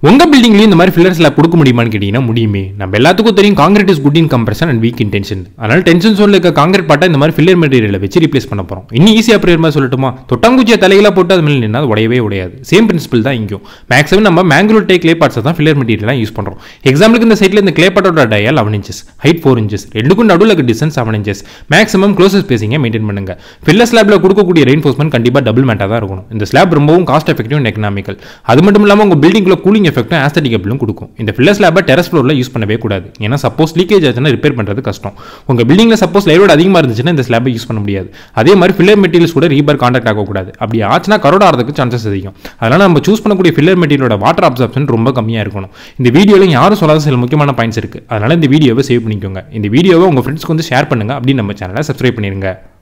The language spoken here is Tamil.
உங்க பில்டிங்லயும் இந்த மாதிரி ஃபில்லர் ஸ்லாப் கொடுக்க முடியுமான்னு கேட்டீங்கன்னா முடியுமே நம்ம எல்லாத்துக்கும் தெரியும் concrete is good in compression and weak in tension அதனால டென்ஷன் சோன்ல இருக்க காங்கிரீட் பாட்டை இந்த மாதிரி ஃபில்லர் மெட்டீரியலை வச்சு ரீப்ளேஸ் பண்ண போறோம் இன்னும் ஈஸியா ப்ரேயர் மாதிரி சொல்லட்டுமா தொட்டாங்குச்சியை தலையில போட்டு அது மேலே நின்னா அது உடையவே உடையாது சேம் பிரின்சிபல் தான் இங்கேயும் மேக்ஸிமம் நம்ம மேங்களூர் டே கிளே பார்ட்ஸ் தான் ஃபில்லர் மெட்டீரியலாக யூஸ் பண்றோம் எக்ஸாம்பிளுக்கு இந்த சைட்ல இந்த கிளே பாட்டோட dia eleven inches height four inches ரெண்டுக்கும் நடுவில் இருக்க distance seven inches maximum closest ஸ்பேசிங்கை மெயின்டைன் பண்ணுங்க ஃபில்லர் ஸ்லாப்ல கொடுக்கக்கூடிய ரெயின்ஃபோர்ஸ்மெண்ட் கண்டிப்பாக டபுள் மேட்டாக தான் இருக்கணும் இந்த ஸ்லாப் ரொம்பவும் காஸ்ட் எஃபெக்டிவ் அண்ட் எக்கனாமிக்கல் அது மட்டும் இல்லாமல் உங்க பில்டிங்ல கூலிங் எஃபெக்ட்டும் ஆஸ்தட்டிக் அப்பலும் கொடுக்கும் இந்த ஃபில்லர் ஸ்லாபை டெரஸ் ஃப்ளோரில் யூஸ் பண்ணவே கூடாது ஏன்னா சப்போஸ் லீக்கேஜ் ஆச்சுன்னா ரிப்பேர் பண்ணுறது கஷ்டம் உங்க பில்டிங்ல சப்போஸ் லைரோட அதிகமாக இருந்துச்சுன்னா இந்த ஸ்லாபை யூஸ் பண்ண முடியாது அதே மாதிரி ஃபில்லர் மெட்டீரியல்ஸ் கூட ரீபர் கான்டாக்ட் ஆகக்கூடாது அப்படி ஆச்சுன்னா கரோட ஆகிறதுக்கு சான்சஸ் அதிகம் அதனால நம்ம சூஸ் பண்ணக்கூடிய ஃபில்லர் மெட்டீரியலோட வாட்டர் அப்சர்ப்ஷன் ரொம்ப கம்மியாக இருக்கணும் இந்த வீடியோவில் யாரும் சொல்லாத சில முக்கியமான பாயிண்ட்ஸ் இருக்கு அதனால இந்த வீடியோவை சேவ் பண்ணிக்கோங்க இந்த வீடியோவை உங்க ஃப்ரெண்ட்ஸ்க்கு வந்து ஷேர் பண்ணுங்க அப்படின்னு நம்ம சேனலை சப்ஸ்கிரைப் பண்ணிருங்க